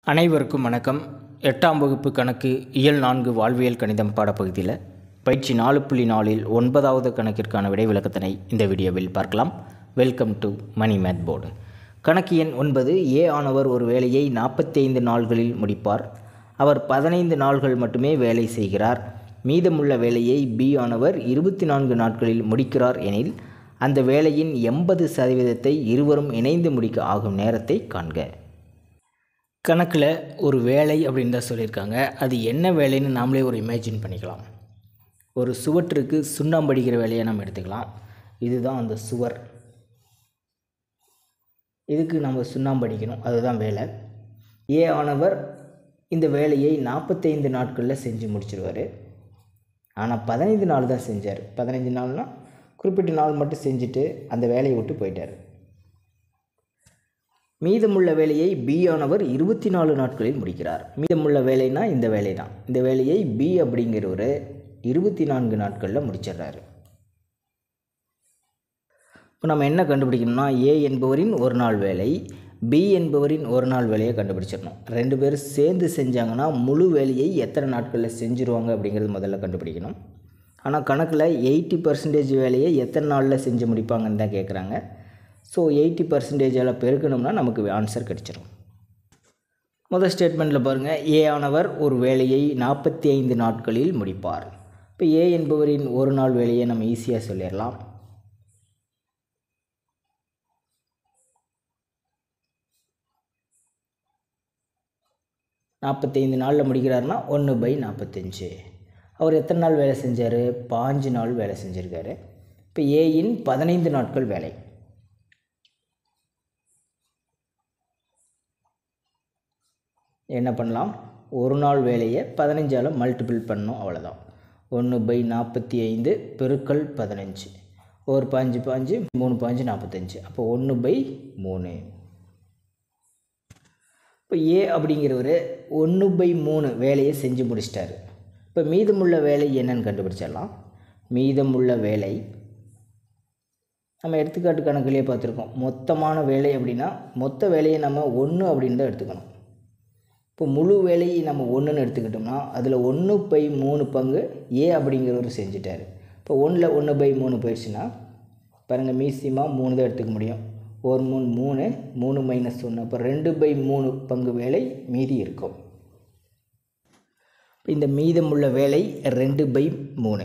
அனைவருக்கும் வணக்கம் எட்டாம் வகுப்பு கணக்கு இயல் நான்கு வாழ்வியல் கணிதம் பாடப்பகுதியில் பயிற்சி நாலு புள்ளி நாலில் ஒன்பதாவது கணக்கிற்கான விடை விளக்கத்தினை இந்த வீடியோவில் பார்க்கலாம் welcome to Mani math board கணக்கு எண் ஒன்பது ஏ ஆனவர் ஒரு வேலையை நாற்பத்தி ஐந்து நாள்களில் முடிப்பார் அவர் பதினைந்து நாள்கள் மட்டுமே வேலை செய்கிறார் மீதமுள்ள வேலையை பி ஆனவர் இருபத்தி நான்கு நாட்களில் முடிக்கிறார் எனில் அந்த வேலையின் எண்பது சதவீதத்தை இருவரும் இணைந்து முடிக்க ஆகும் நேரத்தை காண்க கணக்கில் ஒரு வேலை அப்படின்னு தான் சொல்லியிருக்காங்க அது என்ன வேலைன்னு நாமளே ஒரு இமேஜின் பண்ணிக்கலாம் ஒரு சுவற்றுக்கு சுண்ணாம்பு அடிக்கிற வேலையை நம்ம எடுத்துக்கலாம் இதுதான் அந்த சுவர் இதுக்கு நம்ம சுண்ணாம்பு அடிக்கணும் அதுதான் வேலை ஏ ஆனவர் இந்த வேலையை நாற்பத்தைந்து நாட்களில் செஞ்சு முடிச்சிருவார் ஆனால் பதினைந்து நாள் தான் செஞ்சார் பதினைஞ்சு நாள்னால் குறிப்பிட்ட நாள் மட்டும் செஞ்சுட்டு அந்த வேலையை விட்டு போயிட்டார் மீதமுள்ள வேலையை பி ஆனவர் இருபத்தி நாலு நாட்களில் முடிக்கிறார் மீதமுள்ள வேலைனா இந்த வேலை தான் இந்த வேலையை பி அப்படிங்கிறவர் இருபத்தி நான்கு நாட்களில் முடிச்சிடுறாரு இப்போ நம்ம என்ன கண்டுபிடிக்கணும்னா ஏ என்பவரின் ஒரு நாள் வேலை பி என்பவரின் ஒரு நாள் வேலையை கண்டுபிடிச்சிடணும் ரெண்டு பேரும் சேர்ந்து செஞ்சாங்கன்னா முழு வேலையை எத்தனை நாட்களில் செஞ்சுருவாங்க அப்படிங்கிறது முதல்ல கண்டுபிடிக்கணும் ஆனால் கணக்கில் எயிட்டி பர்சன்டேஜ் வேலையை எத்தனை நாளில் செஞ்சு முடிப்பாங்கன்னு தான் கேட்குறாங்க ஸோ எயிட்டி பர்சன்டேஜால் பெருக்கணும்னா நமக்கு ஆன்சர் கிடச்சிரும் முதல் ஸ்டேட்மெண்ட்டில் பாருங்கள் ஏ ஆனவர் ஒரு வேலையை நாற்பத்தி ஐந்து நாட்களில் முடிப்பார் இப்போ ஏ என்பவரின் ஒரு நாள் வேலையை நம்ம ஈஸியாக சொல்லிடலாம் நாற்பத்தைந்து நாளில் முடிக்கிறாருன்னா ஒன்று பை நாற்பத்தஞ்சு அவர் எத்தனை நாள் வேலை செஞ்சார் பாஞ்சு நாள் வேலை செஞ்சுருக்காரு இப்போ ஏயின் பதினைந்து நாட்கள் வேலை என்ன பண்ணலாம் ஒரு நாள் வேலையை பதினஞ்சால் மல்டிபிள் பண்ணணும் அவ்வளோதான் ஒன்று பை நாற்பத்தி ஐந்து பெருக்கல் பதினஞ்சு ஒரு பாஞ்சு பாஞ்சு மூணு பாஞ்சு நாற்பத்தஞ்சு அப்போ ஒன்று பை மூணு இப்போ ஏ அப்படிங்கிறவர் ஒன்று பை மூணு வேலையை செஞ்சு முடிச்சிட்டாரு இப்போ மீதமுள்ள வேலை என்னன்னு கண்டுபிடிச்சிடலாம் மீதமுள்ள வேலை நம்ம எடுத்துக்காட்டு கணக்குலேயே பார்த்துருக்கோம் மொத்தமான வேலை அப்படின்னா மொத்த வேலையை நம்ம ஒன்று அப்படின்னு தான் எடுத்துக்கணும் இப்போ முழு வேலையை நம்ம ஒன்றுன்னு எடுத்துக்கிட்டோம்னா அதில் ஒன்று பை மூணு பங்கு ஏ அப்படிங்கிறவர் செஞ்சுட்டார் இப்போ ஒன்றில் ஒன்று பை மூணு போயிடுச்சுன்னா பாருங்கள் மீசியமாக மூணு தான் எடுத்துக்க முடியும் ஒரு மூணு மூணு மூணு மைனஸ் ஒன்று அப்போ ரெண்டு பை மூணு பங்கு வேலை மீதி இருக்கும் இந்த மீதமுள்ள வேலை ரெண்டு பை மூணு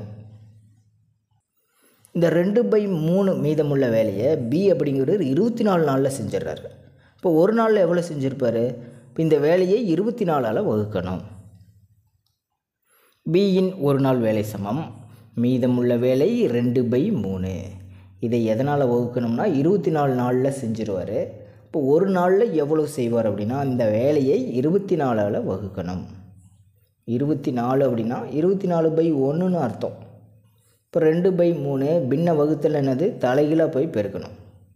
இந்த ரெண்டு பை மூணு மீதமுள்ள வேலையை பி அப்படிங்கிறவர் இருபத்தி நாலு நாளில் செஞ்சிடுறாரு இப்போ ஒரு நாளில் எவ்வளோ செஞ்சுருப்பார் இப்போ இந்த வேலையை இருபத்தி நாலால் வகுக்கணும் பியின் ஒரு நாள் வேலை சமம் மீதமுள்ள வேலை ரெண்டு பை மூணு இதை எதனால் வகுக்கணும்னா இருபத்தி நாலு நாளில் செஞ்சுருவார் இப்போ ஒரு நாளில் எவ்வளோ செய்வார் அப்படின்னா இந்த வேலையை இருபத்தி நாலால் வகுக்கணும் இருபத்தி நாலு அப்படின்னா இருபத்தி நாலு பை ஒன்றுன்னு அர்த்தம் இப்போ ரெண்டு பை மூணு பின்ன வகுத்தல் என்னது தலைகீழாக போய் பெருக்கணும்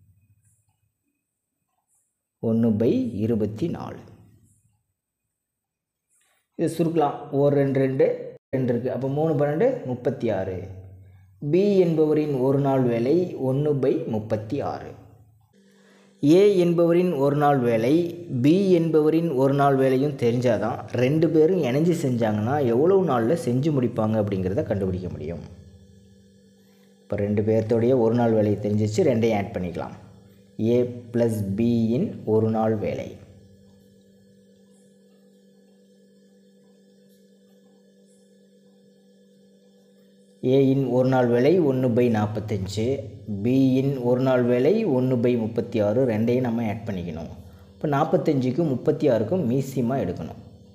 ஒன்று பை இருபத்தி நாலு இது சுருக்கலாம் ஒரு ரெண்டு ரெண்டு ரெண்டு இருக்குது அப்போ மூணு பன்னெண்டு முப்பத்தி ஆறு பி என்பவரின் ஒரு நாள் வேலை ஒன்று பை முப்பத்தி ஆறு ஏ என்பவரின் ஒரு நாள் வேலை பி என்பவரின் ஒரு நாள் வேலையும் தெரிஞ்சாதான் ரெண்டு பேரும் இணைஞ்சு செஞ்சாங்கன்னா எவ்வளவு நாளில் செஞ்சு முடிப்பாங்க அப்படிங்கிறத கண்டுபிடிக்க முடியும் இப்போ ரெண்டு பேர்த்தோடைய ஒரு நாள் வேலையை தெரிஞ்சிச்சு ரெண்டையும் ஆட் பண்ணிக்கலாம் ஏ ப்ளஸ் பியின் ஒரு நாள் வேலை ஏயின் ஒரு நாள் வேலை ஒன்று பை நாற்பத்தஞ்சு பியின் ஒரு நாள் வேலை ஒன்று பை முப்பத்தி ஆறு ரெண்டையும் நம்ம ஆட் பண்ணிக்கணும் இப்போ நாற்பத்தஞ்சுக்கும் முப்பத்தி ஆறுக்கும் மீசியமாக எடுக்கணும்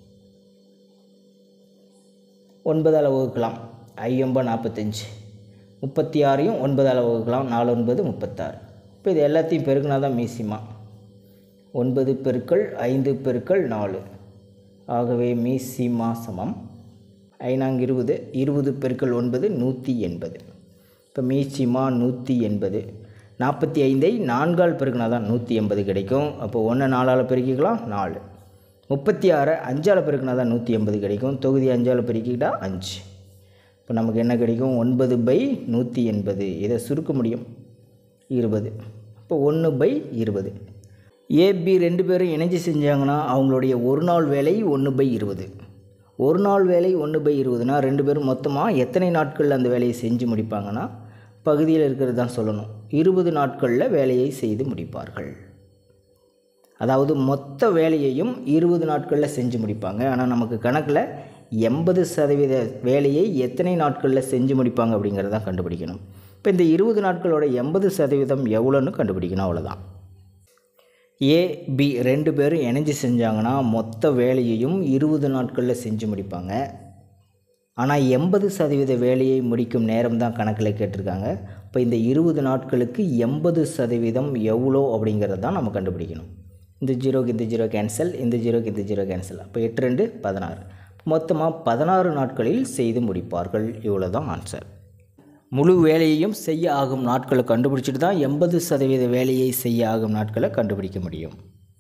ஒன்பதால் வகுக்கலாம் ஐயொம்பா நாற்பத்தஞ்சு முப்பத்தி ஆறையும் ஒன்பதால் வகுக்கலாம் நாலு ஒன்பது முப்பத்தாறு இப்போ இது எல்லாத்தையும் பெருக்கினா தான் மீசிமா ஒன்பது பெருக்கள் ஐந்து பெருக்கள் நாலு ஆகவே மீசிமா சமம் ஐநாங்க இருபது இருபது பெருக்கள் ஒன்பது நூற்றி எண்பது இப்போ மீசிமா நூற்றி எண்பது நாற்பத்தி ஐந்தை நான்கால் பெருக்கினா தான் நூற்றி எண்பது கிடைக்கும் அப்போ ஒன்று நாலால் பெருக்கிக்கலாம் நாலு முப்பத்தி ஆறு அஞ்சால் பெருக்கினா தான் நூற்றி எண்பது கிடைக்கும் தொகுதி அஞ்சால் பெருக்கிக்கிட்டா அஞ்சு இப்போ நமக்கு என்ன கிடைக்கும் ஒன்பது பை நூற்றி எண்பது இதை சுருக்க முடியும் இருபது இப்போ ஒன்று பை இருபது ஏபி ரெண்டு பேரும் இணைஞ்சு செஞ்சாங்கன்னா அவங்களுடைய ஒரு நாள் வேலை ஒன்று பை இருபது ஒரு நாள் வேலை ஒன்று பை இருபதுனா ரெண்டு பேரும் மொத்தமாக எத்தனை நாட்களில் அந்த வேலையை செஞ்சு முடிப்பாங்கன்னா பகுதியில் இருக்கிறது தான் சொல்லணும் இருபது நாட்களில் வேலையை செய்து முடிப்பார்கள் அதாவது மொத்த வேலையையும் இருபது நாட்களில் செஞ்சு முடிப்பாங்க ஆனால் நமக்கு கணக்கில் எண்பது சதவீத வேலையை எத்தனை நாட்களில் செஞ்சு முடிப்பாங்க அப்படிங்கிறத கண்டுபிடிக்கணும் இப்போ இந்த இருபது நாட்களோட எண்பது சதவீதம் எவ்வளோன்னு கண்டுபிடிக்கணும் அவ்வளோதான் ஏ பி ரெண்டு பேரும் இணைஞ்சு செஞ்சாங்கன்னா மொத்த வேலையையும் இருபது நாட்களில் செஞ்சு முடிப்பாங்க ஆனால் எண்பது சதவீத வேலையை முடிக்கும் நேரம் தான் கணக்கில் கேட்டிருக்காங்க இப்போ இந்த இருபது நாட்களுக்கு எண்பது சதவீதம் எவ்வளோ அப்படிங்கிறது தான் நம்ம கண்டுபிடிக்கணும் இந்த ஜீரோக்கு இந்த ஜீரோ கேன்சல் இந்த ஜீரோக்கு இந்த ஜீரோ கேன்சல் அப்போ எட்டு ரெண்டு பதினாறு மொத்தமாக பதினாறு நாட்களில் செய்து முடிப்பார்கள் இவ்வளோ தான் ஆன்சர் முழு வேலையையும் செய்ய ஆகும் நாட்களை கண்டுபிடிச்சிட்டு தான் எண்பது சதவீத வேலையை செய்ய ஆகும் நாட்களை கண்டுபிடிக்க முடியும்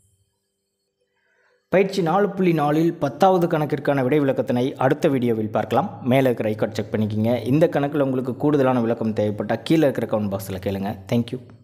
பயிற்சி நாலு புள்ளி நாலில் பத்தாவது கணக்கிற்கான விடை விளக்கத்தினை அடுத்த வீடியோவில் பார்க்கலாம் மேலே இருக்கிற ஐக்கார்ட் செக் பண்ணிக்கிங்க இந்த கணக்கில் உங்களுக்கு கூடுதலான விளக்கம் தேவைப்பட்டால் கீழே இருக்கிற கமெண்ட் பாக்ஸில் கேளுங்க தேங்க்யூ